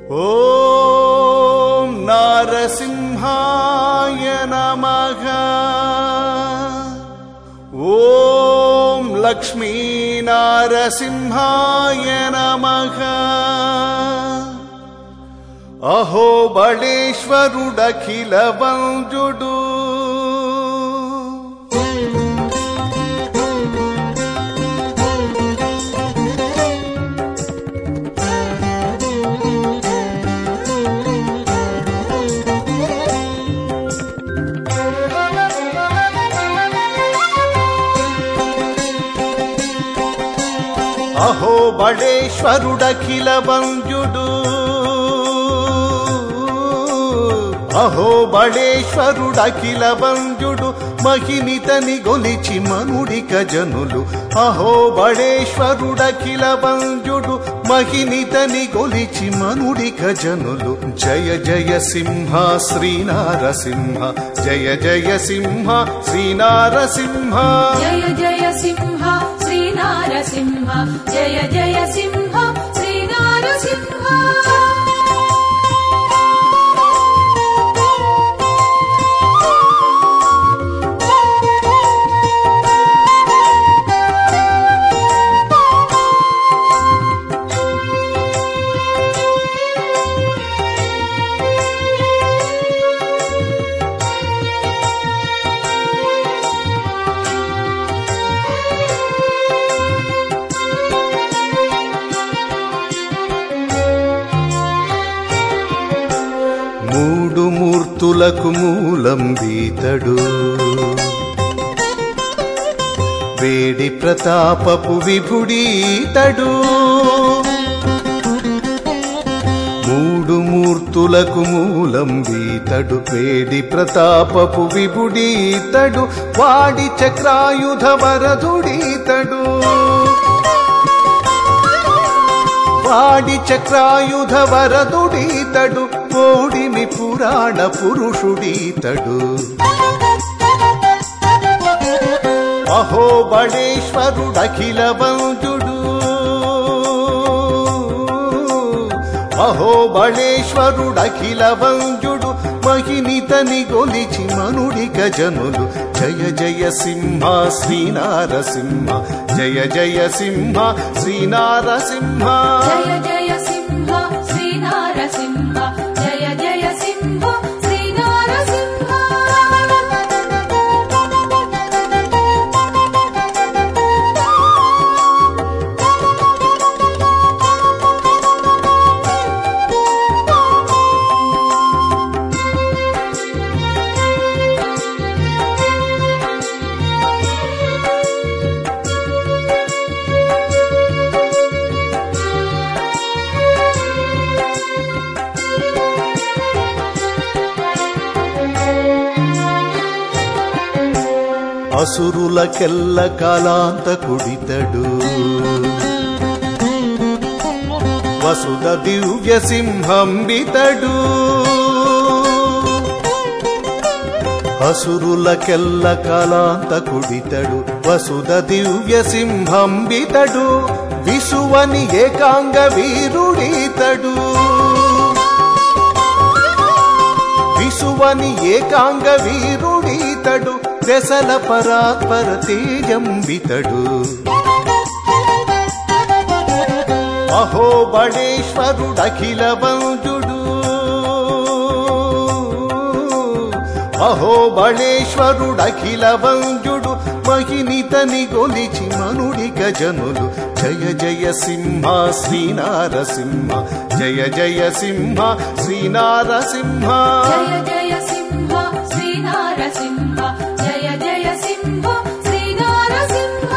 ॐ नारसिंहाय नमः ॐ लक्ष्मीनारसिंहाय नमः अहो बलेश्वरुडखिलवञ्जुडु అహో బళేశ్వరుడఖిల వంజుడు అహో బళేశ్వరుడఖిల వంజుడు మహినితని గొలిచి మనుడిక జనులు అహో బళేశ్వరుడఖిల వంజుడు మహినితని గొలిచి మనుడిక జనులు జయ జయ సింహ శ్రీనారసింహ జయ జయ సింహ శ్రీనారసింహ జయ జయ సింహ శ్రీ నారసింహ జయ జయ సింహ శ్రీ నారసింహ మూడు మూర్తులకు మూలం వీతడు వేడి ప్రతాపపు విభుడీతడు మూడు మూర్తులకు మూలం వీతడు వేడి ప్రతాపపు విభుడీతడు వాడి చక్రాయుధ వరదుడీతడు వాడి చక్రాయుధ వరదుడీతడు కోడిమి పురాణ పురుషుడీతడు అహో బళేశ్వరుడఖిల వంజుడు అహో బళేశ్వరుడఖిల వంజుడు మహినితని గొలిచి మనుడిక జనులు జయ జయ సింహ శ్రీనారసింహ జయ జయ సింహ శ్రీనారసింహ జయ జయ సింహ శ్రీ నారసింహ జయ జయ సింహ శ్రీ నారసింహ అసురులకెల్ల కాలాంత కుడితడు వసుద దివ్య సింహంబితడు అసురులకెల్ల కాలాంత కుడితడు వసుద దివ్య సింహంబితడు విసువని ఏకాంగ వీరుడీతడు విసువని ఏకాంగ వీరుడీతడు దశల పరాత్పర తేజంబితడు అహో బళేశ్వరుడఖిల వంజుడు అహో బళేశ్వరుడఖిల వంజుడు మహినితని గొలిచి మనుడిక జనులు జయ జయ సింహ శ్రీనారసింహ జయ జయ సింహ శ్రీనారసింహ జయ జయ సింహ శ్రీ నారసింహ జయ జయ సింహ శ్రీ నారసింహ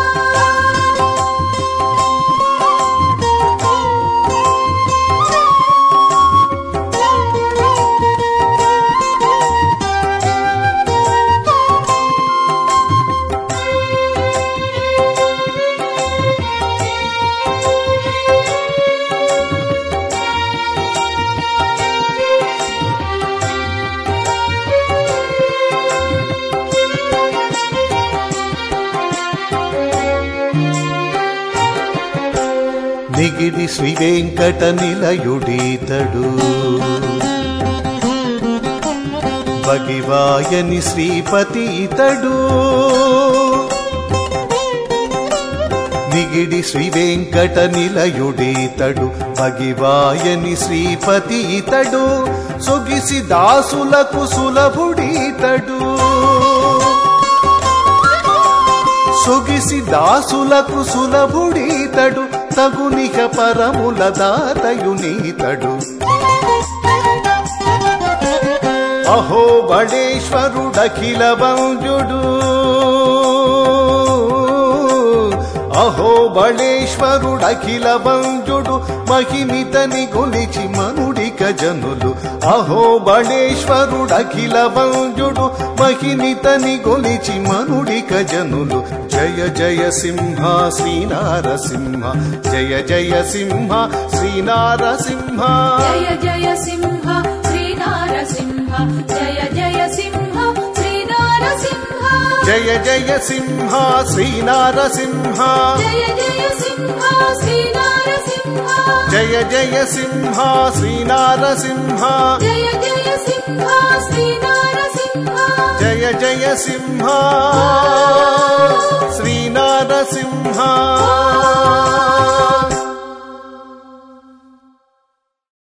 నిగిడి శ్రీ వెంకట నిలయుడీతడు భగివాయని శ్రీపతి ఇతడు నిగిడి శ్రీ వెంకట నిలయుడీతడు భగివాయని శ్రీపతి ఇతడు సొగిసి దాసులకు సులభుడీతడు సొగిసి దాసులకు సులభుడీతడు తగునిక పరముల దాతయునీతడు అహో బళేశ్వరుడఖిల వంజుడు అహో బళేశ్వరుడఖిల వంజుడు మహిమితని గొలిచి మనుడిక జనులు అహో బళేశ్వరుడఖిల వంజుడు మహిమితని గొలిచి మనుడిక జనులు జయ జయ సింహ శ్రీనారసింహ జయ జయ సింహ శ్రీనారసింహ జయ జయ సింహ శ్రీ నారసింహ జయ జయ సింహ శ్రీ నారసింహ జయ జయ సింహ శ్రీనారసింహ జయ జయ సింహ శ్రీ నారసింహ జయ జయ సింహ శ్రీనారసింహ జయ జయ సింహ శ్రీ నారసింహ జయ జయ సింహ శ్రీనారసింహ ఓ